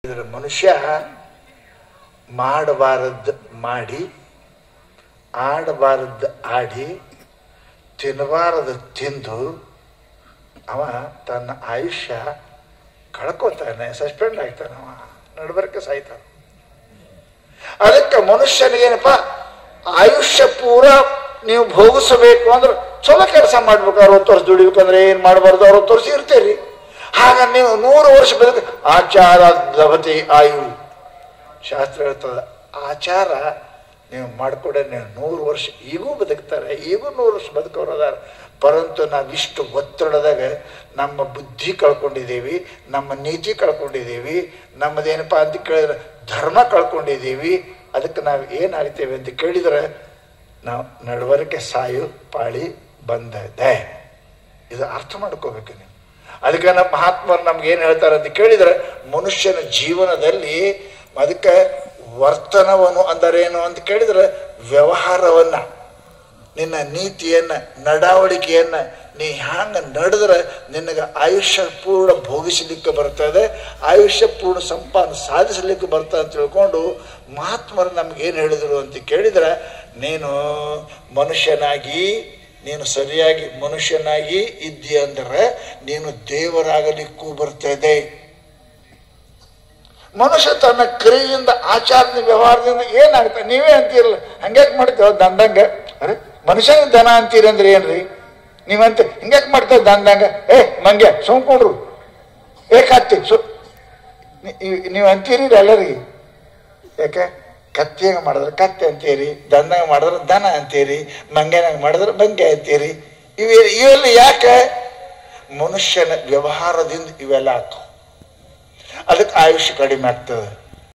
ಇದ್ರ ಮನುಷ್ಯ ಮಾಡಬಾರದ್ದು ಮಾಡಿ ಆಡಬಾರದ್ದು ಆಡಿ ತಿನ್ನಬಾರದು ತಿಂದು ಅವ ತನ್ನ ಆಯುಷ್ಯ ಕಳ್ಕೊತಾನೆ ಸಸ್ಪೆಂಡ್ ಆಗ್ತಾನೆ ಅವ ನಡ್ಬರ್ಕೆ ಸಾಯ್ತಾನೆ ಅದಕ್ಕೆ ಮನುಷ್ಯನಿಗೇನಪ್ಪ ಆಯುಷ್ಯ ಪೂರ ನೀವು ಭೋಗಿಸಬೇಕು ಅಂದ್ರೆ ಚಲೋ ಕೆಲಸ ಮಾಡ್ಬೇಕು ಅರವತ್ತು ವರ್ಷ ದುಡಿಬೇಕಂದ್ರೆ ಏನ್ ಮಾಡಬಾರ್ದು ಅರವತ್ತು ವರ್ಷ ಇರ್ತೀರಿ ಹಾಗ ನೀವು ನೂರು ವರ್ಷ ಬದುಕ ಆಚಾರ ಲಭತೆ ಆಯು ಶಾಸ್ತ್ರ ಹೇಳ್ತದ ಆಚಾರ ನೀವು ಮಾಡ್ಕೊಡೆ ನೀವು ನೂರು ವರ್ಷ ಈಗೂ ಬದುಕ್ತಾರೆ ಈಗೂ ನೂರು ವರ್ಷ ಬದುಕೋರು ಅದಾರ ಪರಂತು ನಾವಿಷ್ಟು ಒತ್ತಡದಾಗ ನಮ್ಮ ಬುದ್ಧಿ ಕಳ್ಕೊಂಡಿದ್ದೀವಿ ನಮ್ಮ ನೀತಿ ಕಳ್ಕೊಂಡಿದ್ದೀವಿ ನಮ್ಮದೇನಪ್ಪ ಅಂತ ಕೇಳಿದ್ರೆ ಧರ್ಮ ಕಳ್ಕೊಂಡಿದ್ದೀವಿ ಅದಕ್ಕೆ ನಾವು ಏನಾಗ್ತೇವೆ ಅಂತ ಕೇಳಿದ್ರೆ ನಾವು ನಡವಳಿಕೆ ಸಾಯು ಪಾಳಿ ಬಂದದೆ ಇದು ಅರ್ಥ ಮಾಡ್ಕೋಬೇಕು ನೀವು ಅದಕ್ಕೆ ನಮ್ಮ ಮಹಾತ್ಮರು ನಮ್ಗೆ ಏನು ಹೇಳ್ತಾರೆ ಅಂತ ಕೇಳಿದ್ರೆ ಮನುಷ್ಯನ ಜೀವನದಲ್ಲಿ ಅದಕ್ಕೆ ವರ್ತನವನ್ನು ಅಂದರೇನು ಅಂತ ಕೇಳಿದ್ರೆ ವ್ಯವಹಾರವನ್ನ ನಿನ್ನ ನೀತಿಯನ್ನ ನಡವಳಿಕೆಯನ್ನ ನೀ ಹ್ಯಾಂಗ ನಡೆದ್ರೆ ನಿನಗೆ ಆಯುಷ್ಯ ಪೂರ್ಣ ಭೋಗಿಸಲಿಕ್ಕೆ ಬರ್ತದೆ ಆಯುಷ್ಯ ಪೂರ್ಣ ಸಂಪಾದನೆ ಸಾಧಿಸಲಿಕ್ಕೆ ಬರ್ತದೆ ಅಂತ ತಿಳ್ಕೊಂಡು ಮಹಾತ್ಮರು ನಮ್ಗೆ ಏನು ಹೇಳಿದರು ಅಂತ ಕೇಳಿದ್ರೆ ನೀನು ಮನುಷ್ಯನಾಗಿ ನೀನು ಸರಿಯಾಗಿ ಮನುಷ್ಯನಾಗಿ ಇದ್ದಿ ಅಂದ್ರೆ ನೀನು ದೇವರಾಗಲಿಕ್ಕೂ ಬರ್ತದೆ ಮನುಷ್ಯ ತನ್ನ ಕ್ರಿಯೆಯಿಂದ ಆಚಾರದ ವ್ಯವಹಾರದಿಂದ ಏನಾಗುತ್ತೆ ನೀವೇ ಅಂತೀರಲ್ಲ ಹಂಗ್ಯಾಕೆ ಮಾಡ್ತೇವ ದಂದಂಗ ಅರೆ ಮನುಷ್ಯನ ದನ ಅಂತೀರಿ ಅಂದ್ರೆ ಏನ್ರಿ ನೀವಂತ ಹಿಂಗ್ಯಾಕೆ ಮಾಡ್ತೇವ ದಂದಂಗ ಏ ಮಂಗ್ಯ ಸುಮ್ಕೊಂಡ್ರು ಏ ಕತ್ತಿ ಸು ನೀವು ಅಂತೀರಿ ಎಲ್ಲರಿಗೆ ಯಾಕೆ ಕತ್ತಿಯಾಗ ಮಾಡಿದ್ರೆ ಕತ್ತೆ ಅಂತೀರಿ ದಂದಾಗ ಮಾಡಿದ್ರೆ ದನ ಅಂತೀರಿ ಮಂಗ್ಯನಾಗ ಮಾಡಿದ್ರೆ ಮಂಗ್ಯ ಅಂತೀರಿ ಇವೆ ಇವೆಲ್ಲ ಯಾಕೆ ಮನುಷ್ಯನ ವ್ಯವಹಾರದಿಂದ ಇವೆಲ್ಲ ಆಗ್ತಾವ ಅದಕ್ಕೆ ಆಯುಷ್ಯ ಕಡಿಮೆ ಆಗ್ತದೆ